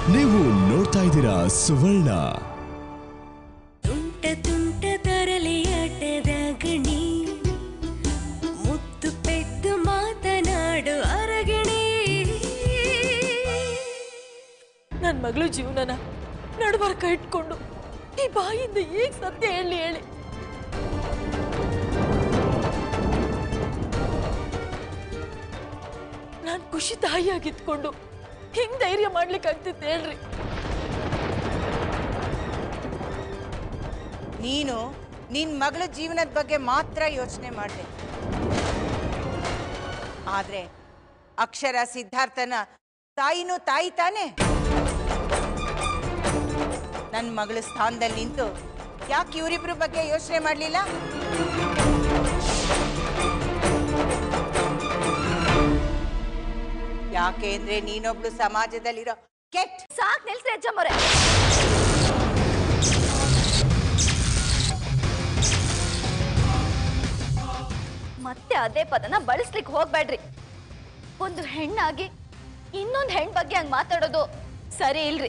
ನೀವು ನೋಡ್ತಾ ಇದ್ದೀರಾ ಸುವರ್ಣ ತುಂಟ ತುಂಟ ತರಲೆಯಾಟದ ಗಣಿ ಮುತ್ತು ಪೆದ್ದು ಮಾತನಾಡು ಅರಗಣಿ ನನ್ನ ಮಗಳು ಜೀವನನ ನಡುಬರ್ಕ ಇಟ್ಕೊಂಡು ಈ ಬಾಯಿಂದ ಈಗ ಸತ್ಯ ಹೇಳಿ ಹೇಳಿ ನಾನು ಖುಷಿ ತಾಯಿಯಾಗಿದ್ಕೊಂಡು ಹೆಂಗ್ ಧೈರ್ಯ ಮಾಡ್ಲಿಕ್ಕಾಗ್ತಿತ್ತು ಹೇಳ್ರಿ ನೀನು ನಿನ್ ಮಗಳ ಜೀವನದ ಬಗ್ಗೆ ಮಾತ್ರ ಯೋಚನೆ ಮಾಡಿದೆ ಆದ್ರೆ ಅಕ್ಷರ ಸಿದ್ಧಾರ್ಥನ ತಾಯಿನೂ ತಾಯಿ ತಾನೆ ನನ್ನ ಮಗಳ ಸ್ಥಾನದಲ್ಲಿ ನಿಂತು ಯಾಕೆ ಇವರಿಬ್ರ ಬಗ್ಗೆ ಯೋಚನೆ ಮಾಡಲಿಲ್ಲ ಯಾಕೆ ಅಂದ್ರೆ ನೀನೊಬ್ಳು ಸಮಾಜದಲ್ಲಿರೋ ಕೆಟ್ಟ ಸಾಕ್ ನಿಲ್ಸ್ರಿ ಅಜ್ಜಮ್ಮವ್ರೆ ಮತ್ತೆ ಅದೇ ಪದನ ಬಳಸ್ಲಿಕ್ಕೆ ಹೋಗ್ಬೇಡ್ರಿ ಒಂದು ಹೆಣ್ಣಾಗಿ ಇನ್ನೊಂದು ಹೆಣ್ ಬಗ್ಗೆ ಹಂಗ್ ಮಾತಾಡೋದು ಸರಿ ಇಲ್ರಿ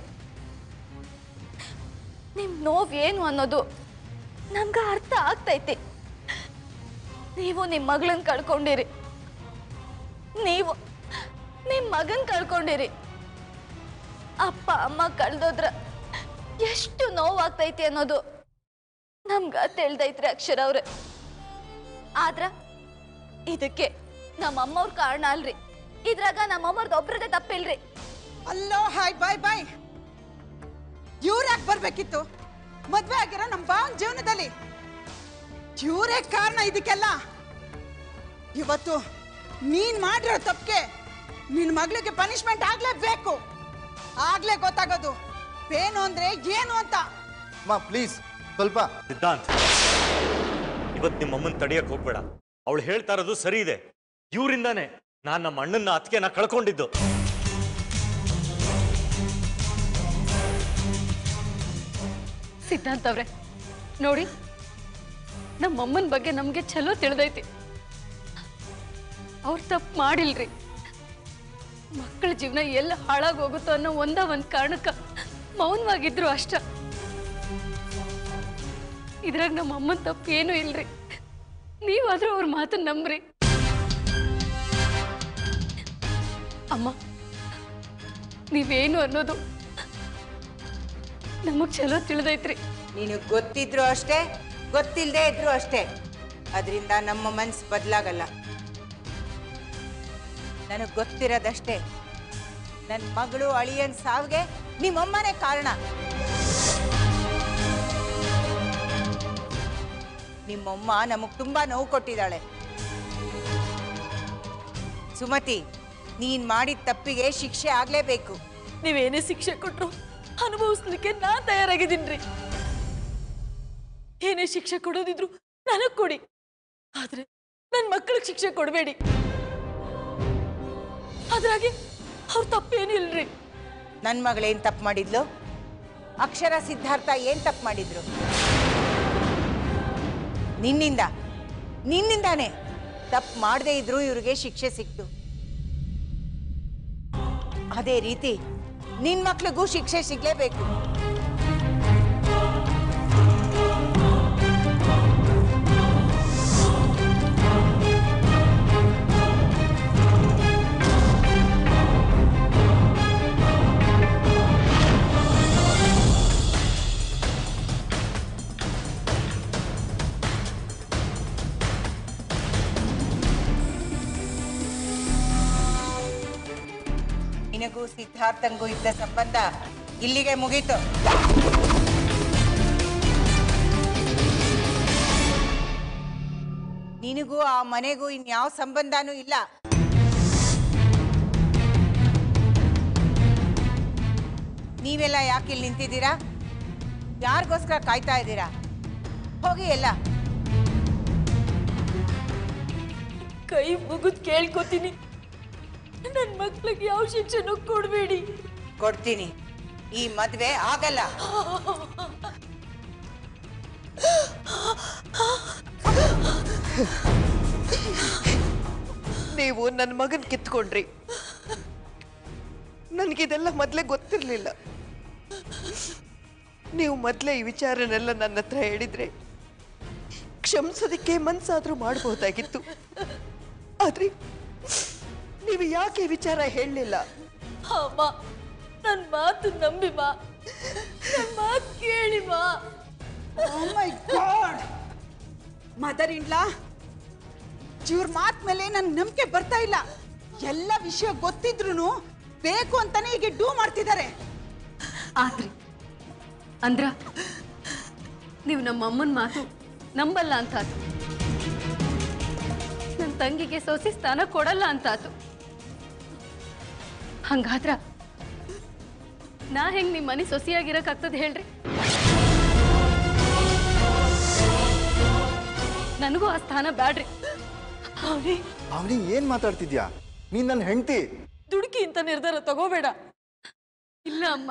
ನಿಮ್ ನೋವ್ ಏನು ಅನ್ನೋದು ನಮ್ಗ ಅರ್ಥ ಆಗ್ತೈತಿ ನೀವು ನಿಮ್ ಮಗಳನ್ನ ಕಳ್ಕೊಂಡಿರಿ ನೀವು ನಿಮ್ ಮಗನ್ ಕಳ್ಕೊಂಡಿರಿ ಅಪ್ಪ ಅಮ್ಮ ಕಳ್ದೋದ್ರ ಎಷ್ಟು ನೋವಾಗ್ತೈತಿ ಅನ್ನೋದು ನಮ್ಗ ತಿಳಿದೈತ್ರಿ ಅಕ್ಷರ ಅವ್ರೆ ಆದ್ರ ಇದಕ್ಕೆ ನಮ್ಮ ಅಮ್ಮವ್ರ ಕಾರಣ ಅಲ್ರಿ ಇದ್ರಾಗ ನಮ್ಮ ಅಮ್ಮವ್ರದ್ದು ಒಬ್ರದೇ ತಪ್ಪಿಲ್ರಿ ಅಲ್ಲೋ ಹಾಯ್ ಬಾಯ್ ಬಾಯ್ ಇವ್ರು ಯಾಕೆ ಬರ್ಬೇಕಿತ್ತು ಮದ್ವೆ ಆಗಿರೋ ನಮ್ಮ ಭಾವನ ಜೀವನದಲ್ಲಿ ಇವರೇ ಕಾರಣ ಇದಕ್ಕೆಲ್ಲ ಇವತ್ತು ನೀನ್ ಮಾಡಿರೋ ತಪ್ಪಿಗೆ ನಿನ್ ಮಗಳಿಗೆ ಪನಿಷ್ಮೆಂಟ್ ಆಗ್ಲೇಬೇಕು ಆಗ್ಲೇ ಗೊತ್ತಾಗೋದು ಏನು ಅಂದ್ರೆ ಏನು ಅಂತ ಮಾ ಪ್ಲೀಸ್ ಸ್ವಲ್ಪ ಸಿದ್ಧಾಂತ್ ಇವತ್ತು ನಿಮ್ಮ ಅಮ್ಮನ್ ತಡಿಯಕ್ ಹೋಗ್ಬೇಡ ಅವಳು ಹೇಳ್ತಾ ಇರೋದು ಸರಿ ಇದೆ ಇವರಿಂದಾನೆ ನಾನ್ ನಮ್ಮ ಅಣ್ಣನ ಅತ್ತಿಗೆನ ಕಳ್ಕೊಂಡಿದ್ದು ಸಿದ್ಧಾಂತ್ ಅವ್ರೆ ನೋಡಿ ನಮ್ಮ ಅಮ್ಮನ ಬಗ್ಗೆ ನಮ್ಗೆ ಚಲೋ ತಿಳಿದೈತಿ ಅವ್ರು ತಪ್ಪು ಮಾಡಿಲ್ರಿ ಮಕ್ಕಳ ಜೀವನ ಎಲ್ಲ ಹಾಳಾಗಿ ಹೋಗುತ್ತೋ ಅನ್ನೋ ಒಂದ ಒಂದ್ ಕಾರಣಕ್ಕ ಮೌನವಾಗಿದ್ರು ಅಷ್ಟ ಇದ್ರಾಗ ನಮ್ಮ ಅಮ್ಮನ ತಪ್ಪು ಏನೂ ಇಲ್ರಿ ನೀವಾದ್ರೂ ಅವ್ರ ಮಾತನ್ನ ನಂಬ್ರಿ ಅಮ್ಮ ನೀವೇನು ಅನ್ನೋದು ನಮಗ್ ಚಲೋ ತಿಳಿದೈತ್ರಿ ನೀನು ಗೊತ್ತಿದ್ರು ಅಷ್ಟೇ ಗೊತ್ತಿಲ್ಲದೆ ಇದ್ರು ಅಷ್ಟೇ ಅದರಿಂದ ನಮ್ಮ ಮನ್ಸು ಬದಲಾಗಲ್ಲ ನನಗೆ ಗೊತ್ತಿರೋದಷ್ಟೇ ನನ್ನ ಮಗಳು ಅಳಿಯನ್ ಸಾವಿಗೆ ನಿಮ್ಮಮ್ಮನೇ ಕಾರಣ ನಿಮ್ಮಮ್ಮ ನಮಗ್ ತುಂಬಾ ನೋವು ಕೊಟ್ಟಿದ್ದಾಳೆ ಸುಮತಿ ನೀನ್ ಮಾಡಿದ ತಪ್ಪಿಗೆ ಶಿಕ್ಷೆ ಆಗ್ಲೇಬೇಕು ನೀವೇನೇ ಶಿಕ್ಷೆ ಕೊಟ್ರು ಅನುಭವಿಸ್ಲಿಕ್ಕೆ ನಾನ್ ತಯಾರಾಗಿದ್ದೀನ್ರಿ ಏನೇ ಶಿಕ್ಷೆ ಕೊಡೋದಿದ್ರು ನನಗ್ ಕೊಡಿ ಆದ್ರೆ ನನ್ ಮಕ್ಕಳಿಗೆ ಶಿಕ್ಷೆ ಕೊಡಬೇಡಿ ಅದ್ರಾಗೆ ಅವ್ರ ತಪ್ಪೇನು ಇಲ್ರಿ ನನ್ನ ಮಗಳೇನ್ ತಪ್ಪು ಮಾಡಿದ್ಲು ಅಕ್ಷರ ಸಿದ್ಧಾರ್ಥ ಏನ್ ತಪ್ಪು ಮಾಡಿದ್ರು ನಿನ್ನಿಂದ ನಿನ್ನಿಂದಾನೇ ತಪ್ಪು ಮಾಡದೇ ಇದ್ರೂ ಇವ್ರಿಗೆ ಶಿಕ್ಷೆ ಸಿಕ್ತು ಅದೇ ರೀತಿ ನಿನ್ ಮಕ್ಳಿಗೂ ಶಿಕ್ಷೆ ಸಿಗ್ಲೇಬೇಕು ನಿನಗೂ ಸಿದ್ಧಾರ್ಥಂಗೂ ಇದ್ದ ಸಂಬಂಧ ಇಲ್ಲಿಗೆ ಮುಗೀತು ನಿನಗೂ ಆ ಮನೆಗೂ ಇನ್ಯಾವ ಸಂಬಂಧನೂ ಇಲ್ಲ ನೀವೆಲ್ಲ ಯಾಕೆ ಇಲ್ಲಿ ನಿಂತಿದ್ದೀರಾ ಯಾರಿಗೋಸ್ಕರ ಕಾಯ್ತಾ ಇದ್ದೀರಾ ಹೋಗಿ ಎಲ್ಲ ಕೈ ಮುಗಿದ್ ಕೇಳ್ಕೊತೀನಿ ನನ್ ಮಕ್ಳಿಗೆ ಯಾವ ಶಿಕ್ಷೆನೂ ಕೊಡ್ಬೇಡಿ ಕೊಡ್ತೀನಿ ಈ ಮದ್ವೆ ಆಗಲ್ಲ ನೀವು ನನ್ನ ಮಗನ್ ಕಿತ್ಕೊಂಡ್ರಿ ನನಗಿದೆಲ್ಲ ಮೊದಲೇ ಗೊತ್ತಿರಲಿಲ್ಲ ನೀವು ಮೊದಲೇ ಈ ವಿಚಾರನೆಲ್ಲ ನನ್ನ ಹತ್ರ ಹೇಳಿದ್ರೆ ಕ್ಷಮಿಸೋದಕ್ಕೆ ಮನ್ಸಾದ್ರೂ ಮಾಡಬಹುದಾಗಿತ್ತು ಆದ್ರೆ ನೀವು ಯಾಕೆ ಈ ವಿಚಾರ ಹೇಳಲಿಲ್ಲ ಅಮ್ಮ ನನ್ನ ಮಾತು ನಂಬಿ ಮಾ ನನ್ನ ಮಾತು ಕೇಳಿ ಮಾ ಮೈ ಗಾಡ್ ಮದರ್ ಇನ್ಲಾ ಇವ್ರ ಮಾತ್ ಮೇಲೆ ನನ್ ನಂಬಿಕೆ ಬರ್ತಾ ಇಲ್ಲ ಎಲ್ಲ ವಿಷಯ ಗೊತ್ತಿದ್ರು ಬೇಕು ಅಂತಾನೆ ಈಗ ಡೂ ಮಾಡ್ತಿದ್ದಾರೆ ಆದ್ರಿ ಅಂದ್ರ ನೀವು ನಮ್ಮ ಅಮ್ಮನ ಮಾತು ನಂಬಲ್ಲ ಅಂತಾತು ನನ್ನ ತಂಗಿಗೆ ಸೊಸಿ ಸ್ಥಾನ ಕೊಡಲ್ಲ ಅಂತಾತು ಹಂಗಾದ್ರ ನಾ ಹೆಂಗ್ ನಿಮ್ಮ ಮನೆ ಸೊಸಿಯಾಗಿರಕ್ಕಾಗ್ತದೆ ಹೇಳ್ರಿ ನನಗೂ ಆ ಸ್ಥಾನ ಬ್ಯಾಡ್ರಿ ಅವನಿ ಏನ್ ಮಾತಾಡ್ತಿದ್ಯಾ ನೀನ್ ನನ್ನ ಹೆಂಡತಿ ದುಡುಕಿ ಅಂತ ನಿರ್ಧಾರ ತಗೋಬೇಡ ಇಲ್ಲ ಅಮ್ಮ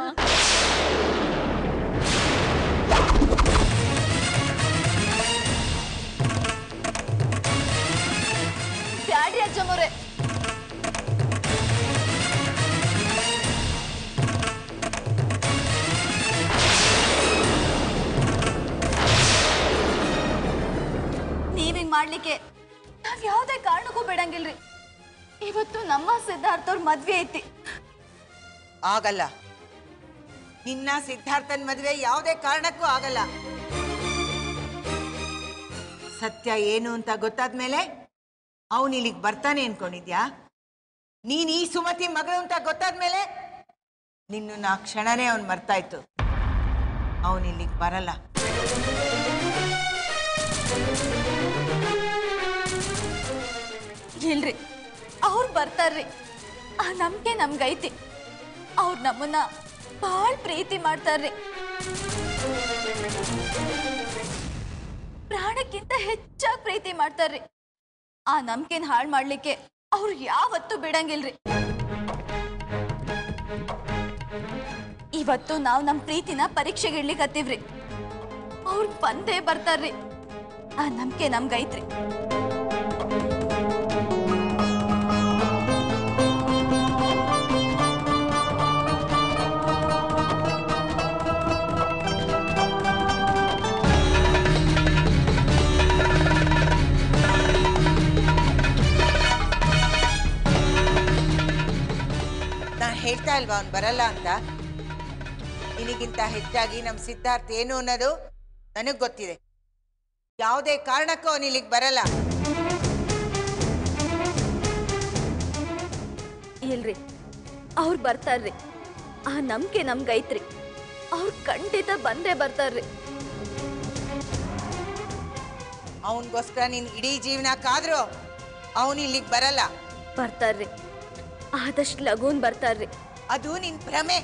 ಬ್ಯಾಡ್ರಿ ಅಜ್ಜಮ್ಮವ್ರೆ ನೀವಿಂಗ್ ಮಾಡ್ಲಿಕ್ಕೆ ನಾವ್ ಯಾವ್ದೇ ಕಾರಣಕ್ಕೂ ಬಿಡಂಗಿಲ್ರಿ ಇವತ್ತು ನಮ್ಮ ಸಿದ್ಧಾರ್ಥ ಅವ್ರ ಮದ್ವೆ ಐತಿ ಆಗಲ್ಲ ನಿನ್ನ ಸಿದ್ಧಾರ್ಥನ್ ಮದುವೆ ಯಾವುದೇ ಕಾರಣಕ್ಕೂ ಆಗಲ್ಲ ಸತ್ಯ ಏನು ಅಂತ ಗೊತ್ತಾದ್ಮೇಲೆ ಅವನು ಇಲ್ಲಿಗೆ ಬರ್ತಾನೆ ಅನ್ಕೊಂಡಿದ್ಯಾ ನೀನ್ ಈ ಸುಮತಿ ಮಗಳು ಅಂತ ಗೊತ್ತಾದ್ಮೇಲೆ ನಿನ್ನ ಆ ಕ್ಷಣನೇ ಅವನ್ ಮರ್ತಾಯ್ತು ಅವನು ಇಲ್ಲಿಗೆ ಬರಲ್ಲ ಇಲ್ರಿ ಅವ್ರು ಬರ್ತಾರ್ರಿ ಆ ನಂಬಿಕೆ ನಮ್ಗೈತಿ ಅವ್ರು ನಮ್ಮನ್ನ ಭಾಳ ಪ್ರೀತಿ ಮಾಡ್ತಾರ್ರಿ ಪ್ರಾಣಕ್ಕಿಂತ ಹೆಚ್ಚಾಗಿ ಪ್ರೀತಿ ಮಾಡ್ತಾರ್ರಿ ಆ ನಂಬಿಕೆನ ಹಾಳು ಮಾಡ್ಲಿಕ್ಕೆ ಅವ್ರು ಯಾವತ್ತೂ ಬಿಡಂಗಿಲ್ರಿ ಇವತ್ತು ನಾವು ನಮ್ಮ ಪ್ರೀತಿನ ಪರೀಕ್ಷೆಗೆ ಇಡ್ಲಿಕ್ಕೆ ಅವ್ರು ಬಂದೇ ಬರ್ತಾರ್ರಿ ಆ ನಂಬಿಕೆ ನಮ್ಗೈತ್ರಿ ನಾ ಹೇಳ್ತಾ ಇಲ್ವಾ ಅವ್ನು ಬರಲ್ಲ ಅಂತ ನಿನಗಿಂತ ಹೆಚ್ಚಾಗಿ ನಮ್ಮ ಸಿದ್ಧಾರ್ಥ ಏನು ಅನ್ನೋದು ನನಗೆ ಗೊತ್ತಿದೆ ಯಾವುದೇ ಕಾರಣಕ್ಕೂ ಅವನು ಇಲ್ಲಿಗೆ ಬರಲ್ಲ ಇಲ್ರಿ ಅವ್ರು ಬರ್ತಾರ್ರಿ ಆ ನಂಬಿಕೆ ನಮ್ಗೈತ್ರಿ ಅವ್ರು ಖಂಡಿತ ಬಂದೇ ಬರ್ತಾರ್ರಿ ಅವನಿಗೋಸ್ಕರ ನೀನು ಇಡೀ ಜೀವನ ಕಾದ್ರು ಅವನು ಇಲ್ಲಿಗೆ ಬರಲ್ಲ ಬರ್ತಾರ್ರಿ ಆದಷ್ಟು ಲಗೂನ್ ಬರ್ತಾರ್ರಿ ಅದು ನಿನ್ ಭ್ರಮೆ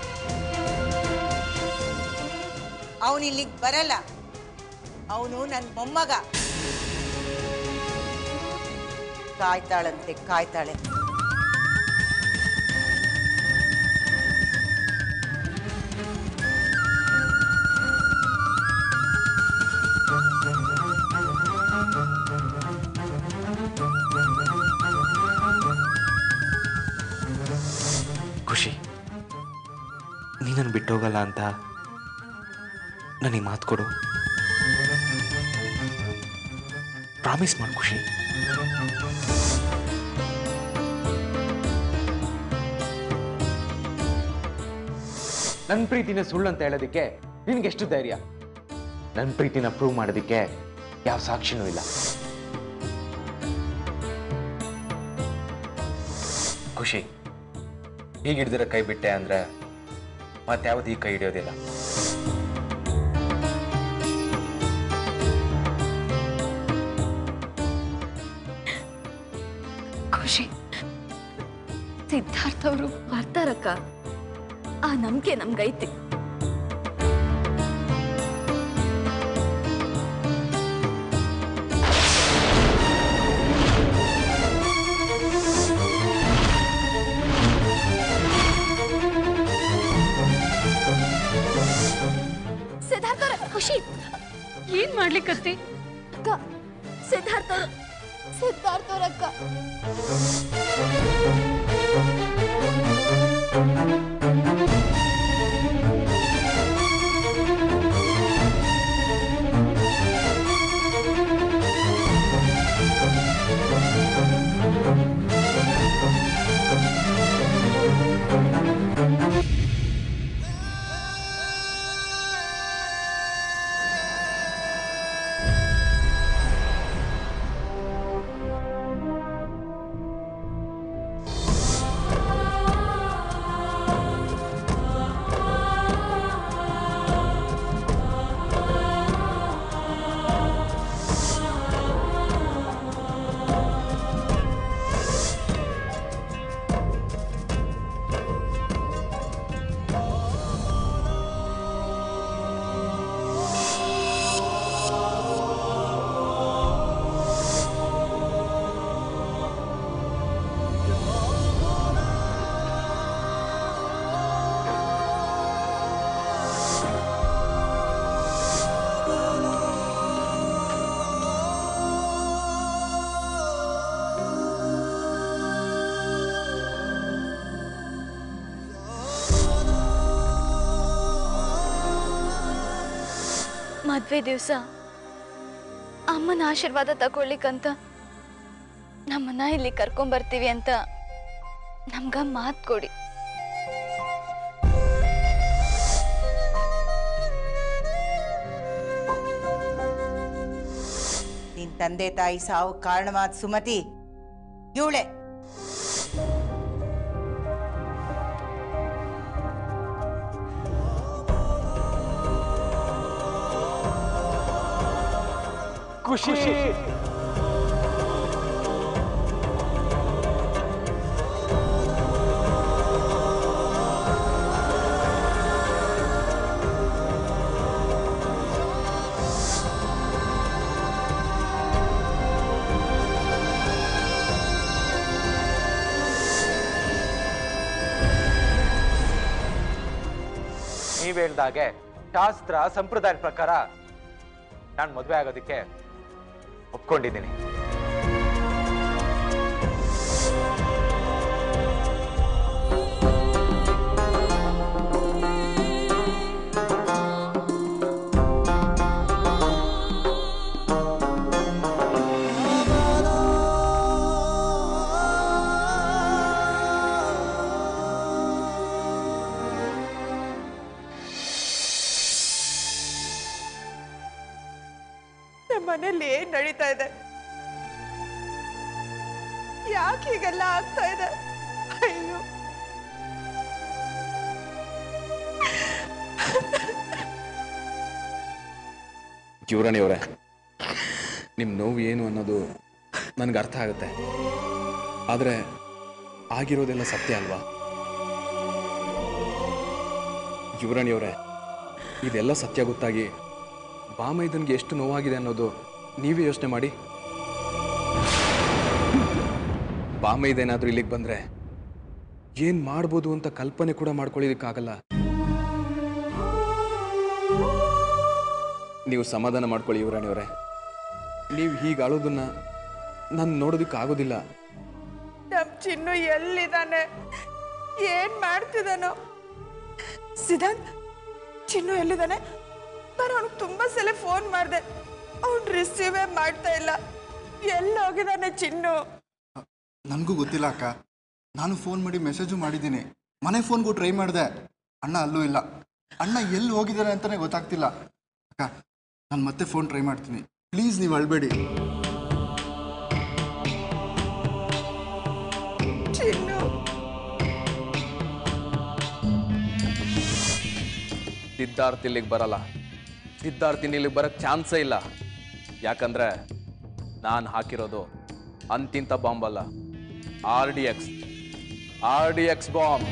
ಅವನು ಇಲ್ಲಿಗೆ ಬರಲ್ಲ ಅವನು ನನ್ನ ಮೊಮ್ಮಗ ಕಾಯ್ತಾಳಂತೆ ಕಾಯ್ತಾಳೆ ಖುಷಿ ನೀನನ್ನು ಬಿಟ್ಟೋಗಲ್ಲ ಅಂತ ನನಗೆ ಮಾತು ಕೊಡು ಪ್ರಾಮಿಸ್ ಮಾಡು ಖುಷಿ ನನ್ನ ಪ್ರೀತಿನ ಸುಳ್ಳು ಅಂತ ಹೇಳೋದಕ್ಕೆ ನಿನ್ಗೆಷ್ಟು ಧೈರ್ಯ ನನ್ನ ಪ್ರೀತಿನ ಪ್ರೂವ್ ಮಾಡೋದಕ್ಕೆ ಯಾವ ಸಾಕ್ಷಿನೂ ಇಲ್ಲ ಖುಷಿ ಈಗ ಹಿಡ್ದಿರೋ ಕೈ ಬಿಟ್ಟೆ ಅಂದ್ರೆ ಮತ್ಯಾವುದು ಈ ಕೈ ಹಿಡಿಯೋದಿಲ್ಲ ಖುಷಿ ಸಿದ್ಧಾರ್ಥ ಅವರು ಬರ್ತಾರಕ್ಕ ಆ ನಂಬಿಕೆ ನಮ್ಗೈತಿ ಸಿದ್ಧಾರ್ಥ ಅವ್ರೆ, ಖುಷಿ ಏನ್ ಮಾಡ್ಲಿಕ್ಕತ್ತಿ ಅಕ್ಕ ಸಿದ್ಧಾರ್ಥ ಅವ್ರು ಸಿದ್ಧಾರ್ಥ ಅವ್ರ ಅಕ್ಕ ಮದ್ವೆ ದಿವಸ ಅಮ್ಮನ ಆಶೀರ್ವಾದ ತಗೊಳ್ಲಿಕ್ಕಂತ ನಮ್ಮನ್ನ ಇಲ್ಲಿ ಕರ್ಕೊಂಬರ್ತೀವಿ ಅಂತ ನಮ್ಗ ಮಾತು ಕೊಡಿ ನಿನ್ ತಂದೆ ತಾಯಿ ಸಾವು ಕಾರಣವಾದ ಸುಮತಿ ಇವಳೆ ಖುಷಿ ನೀವ್ ಹೇಳ್ದಾಗೆ ಶಾಸ್ತ್ರ ಸಂಪ್ರದಾಯದ ಪ್ರಕಾರ ನಾನು ಮದುವೆ ಆಗೋದಕ್ಕೆ ಒಪ್ಕೊಂಡಿದ್ದೀನಿ ನಮ್ಮ ಮನೇಲಿ ಏನ್ ನಡೀತಾ ಇದೆ ಯಾಕೆ ಹೀಗೆಲ್ಲ ಆಗ್ತಾ ಇದೆ ಅಯ್ಯೋ ಕಿವರಣಿಯವರೇ ನಿಮ್ಮ ನೋವು ಏನು ಅನ್ನೋದು ನನಗೆ ಅರ್ಥ ಆಗುತ್ತೆ ಆದರೆ ಆಗಿರೋದೆಲ್ಲ ಸತ್ಯ ಅಲ್ವಾ ಯುವರಾಣಿಯವರೇ ಇದೆಲ್ಲ ಸತ್ಯ ಗೊತ್ತಾಗಿ ಬಾಮೈದನ್ಗೆ ಎಷ್ಟು ನೋವಾಗಿದೆ ಅನ್ನೋದು ನೀವೇ ಯೋಚನೆ ಮಾಡಿ ಬಾಮೈದೇನಾದರೂ ಇಲ್ಲಿಗೆ ಬಂದರೆ ಏನು ಮಾಡ್ಬೋದು ಅಂತ ಕಲ್ಪನೆ ಕೂಡ ಮಾಡ್ಕೊಳ್ಳೋದಕ್ಕಾಗಲ್ಲ ನೀವು ಸಮಾಧಾನ ಮಾಡ್ಕೊಳ್ಳಿ ಯುವರಾಣಿಯವರೇ ನೀವು ಹೀಗೆ ಅಳೋದನ್ನ ನಾನು ನೋಡೋದಕ್ಕೆ ಆಗೋದಿಲ್ಲ ನಮ್ ಚಿನ್ನು ಎಲ್ಲಿದ್ದಾನೆ ಏನ್ ಮಾಡ್ತಿದ್ದಾನೋ ಸಿದ್ಧಾಂತ್ ಚಿನ್ನು ಎಲ್ಲಿದ್ದಾನೆ ನಾನು ಅವ್ನಿಗೆ ತುಂಬಾ ಸಲ ಫೋನ್ ಮಾಡಿದೆ ಅವ್ನು ರಿಸೀವೇ ಮಾಡ್ತಾ ಇಲ್ಲ ಎಲ್ಲಿ ಹೋಗಿದ್ದಾನೆ ಚಿನ್ನು ನನಗೂ ಗೊತ್ತಿಲ್ಲ ಅಕ್ಕ ನಾನು ಫೋನ್ ಮಾಡಿ ಮೆಸೇಜು ಮಾಡಿದ್ದೀನಿ ಮನೆ ಫೋನ್ಗೂ ಟ್ರೈ ಮಾಡಿದೆ ಅಣ್ಣ ಅಲ್ಲೂ ಇಲ್ಲ ಅಣ್ಣ ಎಲ್ಲಿ ಹೋಗಿದ್ದಾರೆ ಅಂತಲೇ ಗೊತ್ತಾಗ್ತಿಲ್ಲ ಅಕ್ಕ ನಾನು ಮತ್ತೆ ಫೋನ್ ಟ್ರೈ ಮಾಡ್ತೀನಿ ಪ್ಲೀಸ್ ನೀವು ಅಳ್ಬೇಡಿ ಚಿನ್ನು ಸಿದ್ಧಾರ್ಥ್ ಇಲ್ಲಿಗೆ ಬರಲ್ಲ ಸಿದ್ಧಾರ್ಥ್ ಇನ್ನು ಇಲ್ಲಿಗೆ ಬರಕ್ಕೆ ಚಾನ್ಸೇ ಇಲ್ಲ ಯಾಕಂದ್ರೆ ನಾನು ಹಾಕಿರೋದು ಅಂತಿಂತ ಬಾಂಬ್ ಅಲ್ಲ R D X R D X bomb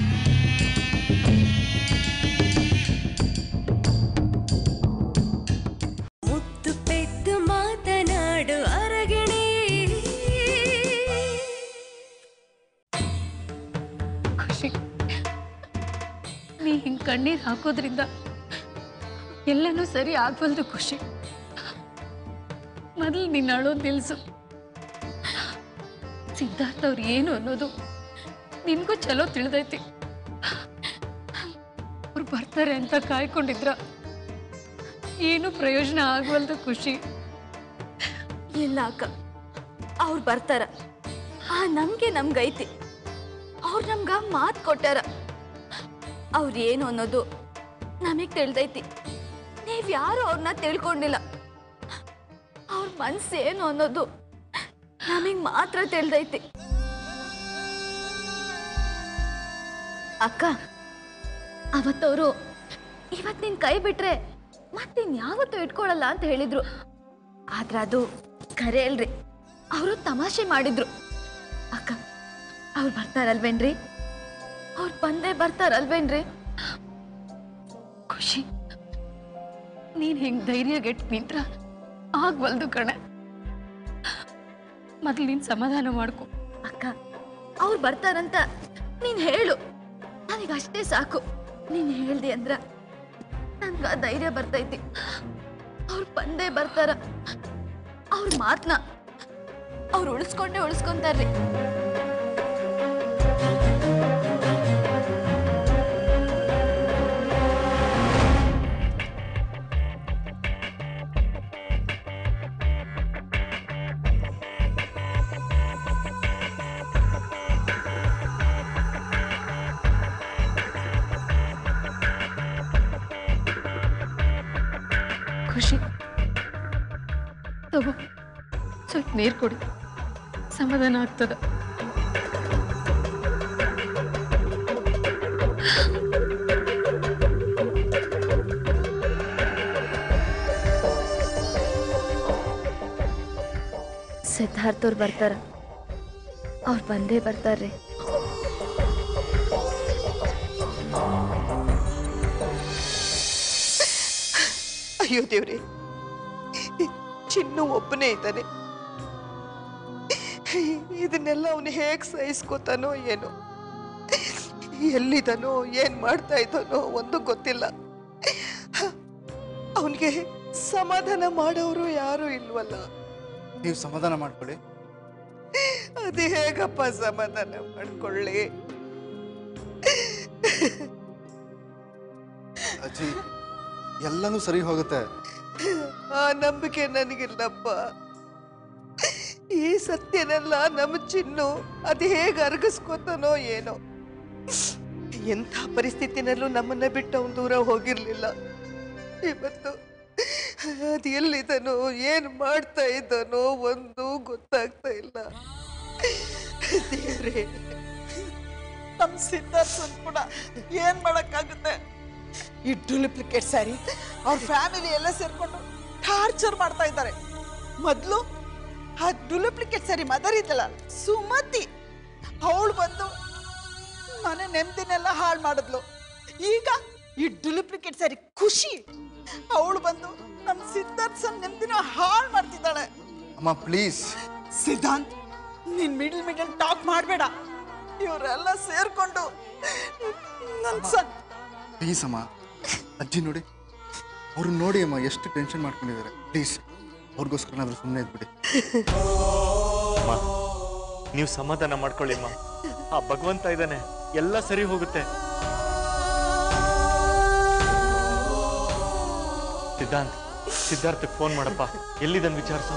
ಮುತ್ತು ಪೆದ್ದು ಮಾತನಾಡು ಅರಗಿಣಿ ಖುಷಿ ನೀ ಹಿಂಗ್ ಕಣ್ಣೀರ್ ಹಾಕೋದ್ರಿಂದ ಎಲ್ಲನೂ ಸರಿ ಆಗ್ವಲ್ದು ಖುಷಿ ಮೊದಲು ನೀನ್ ಅಳೋದ್ ನಿಲ್ಸು ಸಿದ್ಧಾರ್ಥ ಅವ್ರು ಏನು ಅನ್ನೋದು ನಿನ್ಗೂ ಚಲೋ ತಿಳಿದೈತಿ ಅವ್ರು ಬರ್ತಾರೆ ಅಂತ ಕಾಯ್ಕೊಂಡಿದ್ರ ಏನು ಪ್ರಯೋಜನ ಆಗ್ವಲ್ದು ಖುಷಿ ಇಲ್ಲ ಅಕ್ಕ ಅವ್ರು ಬರ್ತಾರ ಆ ನಂಗೆ ನಮ್ಗೈತಿ ಅವ್ರು ನಮ್ಗ ಮಾತು ಕೊಟ್ಟಾರ ಅವ್ರು ಏನು ಅನ್ನೋದು ನಮಗ್ ತಿಳಿದೈತಿ ನೀವ್ ಯಾರು ಅವ್ರನ್ನ ತಿಳ್ಕೊಂಡಿಲ್ಲ ಅವ್ರ ಮನ್ಸು ಏನು ಅನ್ನೋದು ನಮಗ್ ಮಾತ್ರ ತಿಳಿದೈತಿ ಅಕ್ಕ ಅವತ್ತವರು ಇವತ್ ನಿನ್ ಕೈ ಬಿಟ್ರೆ ಮತ್ತಿನ್ ಯಾವತ್ತೂ ಇಟ್ಕೊಳಲ್ಲ ಅಂತ ಹೇಳಿದ್ರು ಆದ್ರ ಅದು ಖರೆ ಅಲ್ರಿ ಅವರು ತಮಾಷೆ ಮಾಡಿದ್ರು ಅಕ್ಕ ಅವ್ರು ಬರ್ತಾರಲ್ವೇನ್ರಿ ಅವ್ರು ಬಂದೇ ಬರ್ತಾರಲ್ವೇನ್ರಿ ಖುಷಿ ನೀನ್ ಹಿಂಗ್ ಧೈರ್ಯ ಗೆಟ್ ನಿಂತ್ರ ಆಗ್ವಲ್ದು ಕಣೆ ಮೊದ್ಲು ನೀನ್ ಸಮಾಧಾನ ಮಾಡ್ಕೊ ಅಕ್ಕ ಅವ್ರು ಬರ್ತಾರಂತ ನೀನ್ ಹೇಳು ನನಗಷ್ಟೇ ಸಾಕು ನೀನ್ ಹೇಳ್ದೆ ಅಂದ್ರ ನನ್ಗ ಧೈರ್ಯ ಬರ್ತೈತಿ ಅವ್ರು ಬಂದೇ ಬರ್ತಾರ ಅವ್ರ ಮಾತ್ನ ಅವ್ರು ಉಳಿಸ್ಕೊಂಡೇ ಉಳಿಸ್ಕೊಂತಾರ್ರಿ ತಗೋ ಸ್ವಲ್ಪ ನೀರು ಕೊಡಿ ಸಮಾಧಾನ ಆಗ್ತದ ಸಿದ್ಧಾರ್ಥ್ ಅವ್ರು ಬರ್ತಾರ ಅವ್ರು ಬಂದೇ ಬರ್ತಾರ್ರಿ ಅಯ್ಯೋ ದೇವ್ರೆ ಚಿನ್ನು ಒಬ್ಬನೇ ಇದ್ದಾನೆ ಇದನ್ನೆಲ್ಲ ಅವನು ಹೇಗ್ ಸಹಿಸ್ಕೋತಾನೋ ಏನೋ ಎಲ್ಲಿದ್ದಾನೋ ಏನ್ ಮಾಡ್ತಾ ಇದ್ದಾನೋ ಒಂದು ಗೊತ್ತಿಲ್ಲ ಅವನಿಗೆ ಸಮಾಧಾನ ಮಾಡೋರು ಯಾರು ಇಲ್ವಲ್ಲ ನೀವು ಸಮಾಧಾನ ಮಾಡ್ಕೊಳ್ಳಿ ಅದು ಹೇಗಪ್ಪ ಸಮಾಧಾನ ಮಾಡ್ಕೊಳ್ಳಿ ಅಜ್ಜಿ ಎಲ್ಲನೂ ಸರಿ ಹೋಗುತ್ತೆ ಆ ನಂಬಿಕೆ ನನಗಿಲ್ಲಪ್ಪ ಈ ಸತ್ಯನೆಲ್ಲ ನಮ್ಮ ಚಿನ್ನು ಅದು ಹೇಗೆ ಅರಗಿಸ್ಕೋತಾನೋ ಏನೋ ಎಂಥ ಪರಿಸ್ಥಿತಿನಲ್ಲೂ ನಮ್ಮನ್ನ ಬಿಟ್ಟು ಅವನು ದೂರ ಹೋಗಿರ್ಲಿಲ್ಲ ಇವತ್ತು ಅದು ಎಲ್ಲಿದ್ದಾನೋ ಏನ್ ಮಾಡ್ತಾ ಇದ್ದಾನೋ ಒಂದು ಗೊತ್ತಾಗ್ತಾ ಇಲ್ಲ ದೇವ್ರೇ ನಮ್ ಸಿದ್ಧಾರ್ಥನ್ ಕೂಡ ಏನ್ ಮಾಡಕ್ಕಾಗುತ್ತೆ ಈ ಡೂಪ್ಲಿಕೇಟ್ ಸ್ಯಾರಿ ಅವ್ರ ಫ್ಯಾಮಿಲಿ ಎಲ್ಲ ಸೇರ್ಕೊಂಡು ಟಾರ್ಚರ್ ಮಾಡ್ತಾ ಇದ್ದಾರೆ ಮೊದ್ಲು ಆ ಡೂಪ್ಲಿಕೇಟ್ ಸ್ಯಾರಿ ಮದರ್ ಇದ್ದಲ್ಲ ಸುಮತಿ ಅವಳು ಬಂದು ಮನೆ ನೆಮ್ಮದಿನೆಲ್ಲ ಹಾಳು ಮಾಡಿದ್ಲು ಈಗ ಈ ಡೂಪ್ಲಿಕೇಟ್ ಸ್ಯಾರಿ ಖುಷಿ ಅವಳು ಬಂದು ನಮ್ ಸಿದ್ಧಾರ್ಥ್ ಸನ್ ನೆಮ್ಮದಿನ ಹಾಳು ಮಾಡ್ತಿದ್ದಾಳೆ ಅಮ್ಮ ಪ್ಲೀಸ್ ಸಿದ್ಧಾಂತ್ ನೀನ್ ಮಿಡಲ್ ಮಿಡಲ್ ಟಾಕ್ ಮಾಡಬೇಡ ಇವರೆಲ್ಲ ಸೇರ್ಕೊಂಡು ನನ್ ಸನ್ ಪ್ಲೀಸ್ ಅಮ್ಮ ಅಜ್ಜಿ ನೋಡಿ ಅವ್ರು ನೋಡಿ ಅಮ್ಮ ಎಷ್ಟು ಟೆನ್ಷನ್ ಮಾಡ್ಕೊಂಡಿದ್ದಾರೆ ಪ್ಲೀಸ್ ಅವ್ರಿಗೋಸ್ಕರನಾದ್ರೂ ಸುಮ್ಮನೆ ಇದ್ಬಿಡಿ ಅಮ್ಮ ನೀವು ಸಮಾಧಾನ ಮಾಡ್ಕೊಳ್ಳಿ ಅಮ್ಮ ಆ ಭಗವಂತ ಇದ್ದಾನೆ ಎಲ್ಲ ಸರಿ ಹೋಗುತ್ತೆ ಸಿದ್ಧಾಂತ್ ಸಿದ್ಧಾರ್ಥಕ್ಕೆ ಫೋನ್ ಮಾಡಪ್ಪ ಎಲ್ಲಿದನ್ ವಿಚಾರಿಸು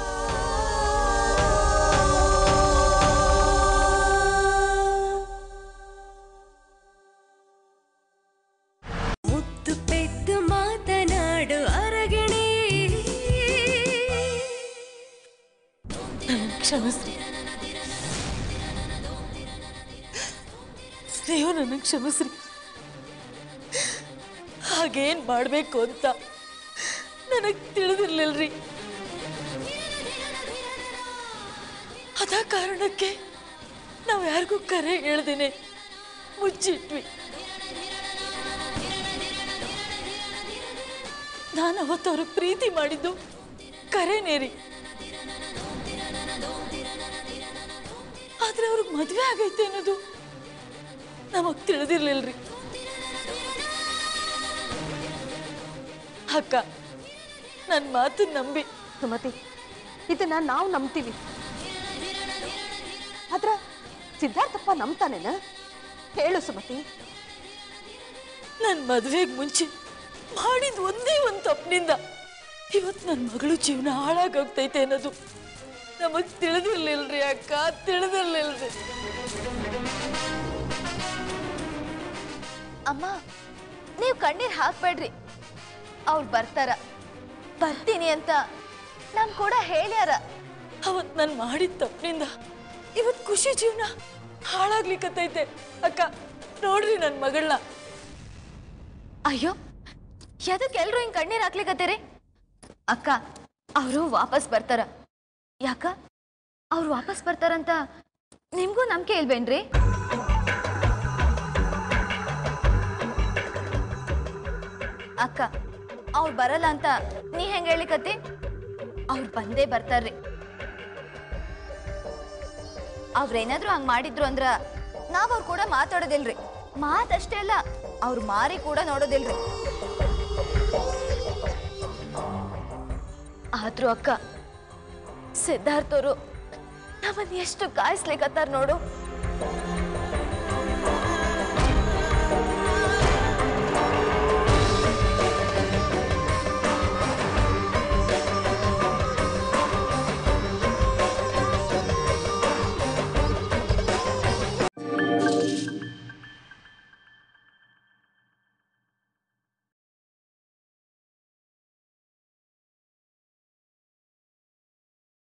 ಮುದ್ದು ಪೆದ್ದು ಮಾತನಾಡು ಅರಗಿಣಿ ಕ್ಷಮಿಸ್ರಿ ನೀವು ನನಗೆ ಕ್ಷಮಿಸ್ರಿ ಹಾಗೇನ್ ಮಾಡಬೇಕು ಅಂತ ನನಗೆ ತಿಳಿದಿರ್ಲಿಲ್ರಿ ಅದ ಕಾರಣಕ್ಕೆ ನಾವು ಯಾರಿಗೂ ಕರೆ ಹೇಳ್ದೇನೆ ಮುಚ್ಚಿಟ್ವಿ ನಾನು ಅವತ್ತು ಅವ್ರಿಗೆ ಪ್ರೀತಿ ಮಾಡಿದ್ದು ಕರೆನೇ ರೀ ಆದ್ರೆ ಅವ್ರಿಗೆ ಮದ್ವೆ ಆಗೈತೆ ಅನ್ನೋದು ನಮಗ್ ತಿಳಿದಿರ್ಲಿಲ್ರಿ ಅಕ್ಕ ನನ್ನ ಮಾತು ನಂಬಿ ಸುಮತಿ ಇದನ್ನ ನಾವು ನಂಬ್ತೀವಿ ಆದ್ರ ಸಿದ್ಧಾರ್ಥಪ್ಪ ನಂಬ್ತಾನೇನ ಹೇಳು ಸುಮತಿ ನನ್ನ ಮದುವೆಗೆ ಮುಂಚೆ ಮಾಡಿದ ಒಂದೇ ಒಂದು ತಪ್ಪಿನಿಂದ ಇವತ್ತು ನನ್ನ ಮಗಳು ಜೀವನ ಹಾಳಾಗೋಗ್ತೈತೆ ಅನ್ನೋದು ನಮಗ್ ತಿಳಿದಿರ್ಲಿಲ್ರಿ ಅಕ್ಕ ತಿಳಿದಿರ್ಲಿಲ್ರಿ ಅಮ್ಮ ನೀವು ಕಣ್ಣೀರ್ ಹಾಕ್ಬೇಡ್ರಿ ಅವ್ರು ಬರ್ತಾರ ಬರ್ತೀನಿ ಅಂತ ನಮ್ ಕೂಡ ಹೇಳ್ಯಾರ ಅವತ್ ನಾನು ಮಾಡಿದ ತಪ್ಪಿನಿಂದ ಇವತ್ ಖುಷಿ ಜೀವನ ಹಾಳಾಗ್ಲಿಕ್ಕತ್ತೈತೆ ಅಕ್ಕ ನೋಡ್ರಿ ನನ್ನ ಮಗಳನ್ನ ಅಯ್ಯೋ ಎದಕ್ಕೆ ಎಲ್ರು ಹಿಂಗ್ ಕಣ್ಣೀರ್ ಹಾಕ್ಲಿಕತ್ತೀರಿ ಅಕ್ಕ ಅವರು ವಾಪಸ್ ಬರ್ತಾರ ಯಾಕ ಅವ್ರು ವಾಪಸ್ ಬರ್ತಾರಂತ ನಿಮ್ಗೂ ನಂಬಿಕೆ ಇಲ್ವೇನ್ರಿ ಅಕ್ಕ ಅವ್ರು ಬರಲ್ಲ ಅಂತ ನೀ ಹೆಂಗ್ ಹೇಳಿಕತ್ತಿ ಅವ್ರು ಬಂದೇ ಬರ್ತಾರ್ರಿ ಅವ್ರೇನಾದ್ರೂ ಹಂಗ್ ಮಾಡಿದ್ರು ಅಂದ್ರ ನಾವ್ ಅವ್ರ ಕೂಡ ಮಾತಾಡೋದಿಲ್ರಿ ಮಾತಷ್ಟೇ ಅಲ್ಲ ಅವ್ರ ಮಾರಿ ಕೂಡ ನೋಡೋದಿಲ್ರಿ ಆದ್ರೂ ಅಕ್ಕ ಸಿದ್ಧಾರ್ಥ್ ಅವರು ನಮ್ಮನ್ನ ಎಷ್ಟು ಕಾಯಿಸ್ಲಿಕತ್ತಾರ ನೋಡು